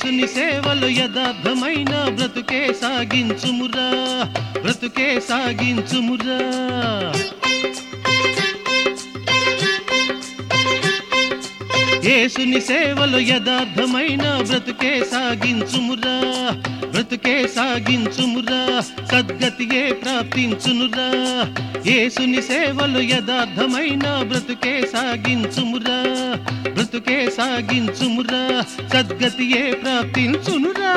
యేసుని సేవలు యథార్థమైన బ్రతుకే సాగించుమురా బ్రతుకే సాగించుమురా యేసుని సేవలు యథార్థమైన బ్రతుకే సాగించుమురా బ్రతుకే సాగించుమురా సద్గతియే ప్రాప్తించునురా యేసుని సేవలు యథార్థమైన బ్రతుకే సాగించుమురా బ్రతుకే సాగించుమురా సద్గతియే ప్రాప్తించునురా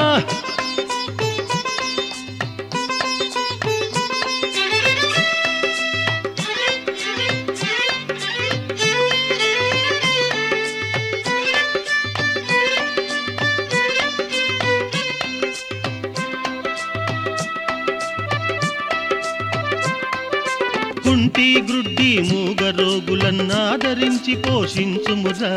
కుంటి గ్రుడ్డి మూగ రోగులన్నాదరించి పోషించుమురా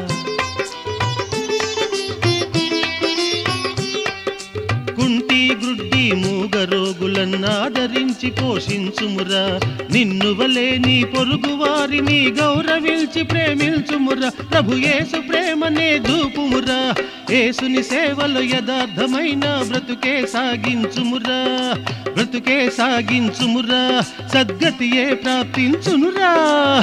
కుంటి గ్రుడ్డి మూగ రోగులన్నాదరించి పోషించుమురా నిన్ను వలే నీ పొరుగు వారిని గౌరవించి ప్రేమించుమురా ప్రభు యేసు ప్రేమనే చూపుమురా యేసుని సేవలు యథార్థమైన బ్రతుకే సాగించుమురా బ్రతుకే సాగించుమురా సద్గతియే ప్రాప్తించునురా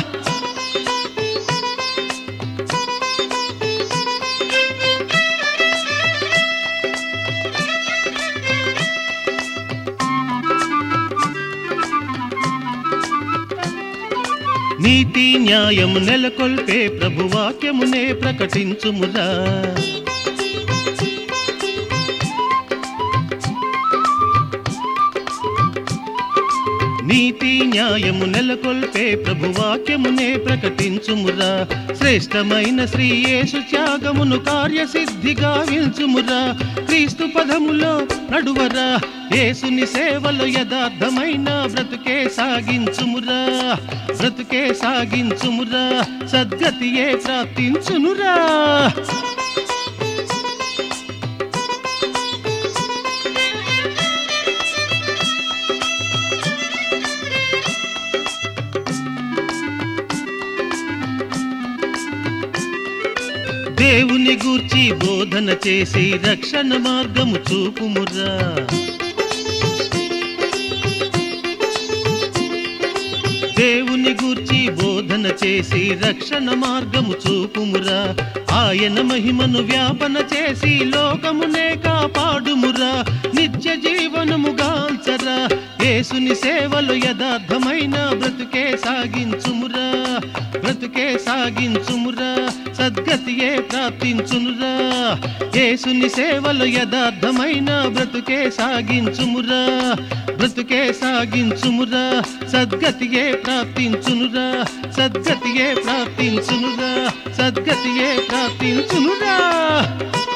నీతి న్యాయము నెలకొల్పే ప్రభువాక్యమునే ప్రకటించుమురా నీతి న్యాయము నెలకొల్పే ప్రభువాక్యమునే ప్రకటించుమురా శ్రేష్టమైన శ్రీ యేసు త్యాగమును కార్యసిద్ధిగా విల్చుమురా క్రీస్తు పదములో నడువరా యేసుని సేవలు యథార్థమైన బ్రతుకే సాగించుమురా బ్రతుకే సాగించుమురా సద్గతియే ప్రాప్తించునురా దేవుని గూర్చి బోధన చేసి రక్షణ మార్గము చూపుమురా దేవుని గూర్చి బోధన చేసి రక్షణ మార్గము చూపుమురా ఆయన మహిమను వ్యాపన చేసి లోకమునే కాపాడుమురా నిత్య జీవనముగాంచరా యేసుని సేవలు యథార్థమైన బ్రతుకే సాగించుమురా బ్రతుకే సాగించుమురా సద్గతియే ప్రాప్తించునురా యేసుని సేవలు యథార్థమైన బ్రతుకే సాగించుమురా బ్రతుకే సాగించుమురా సద్గతియే ప్రాప్తించునురా సద్గతియే ప్రాప్తించునురా సద్గతియే ప్రాప్తించునురా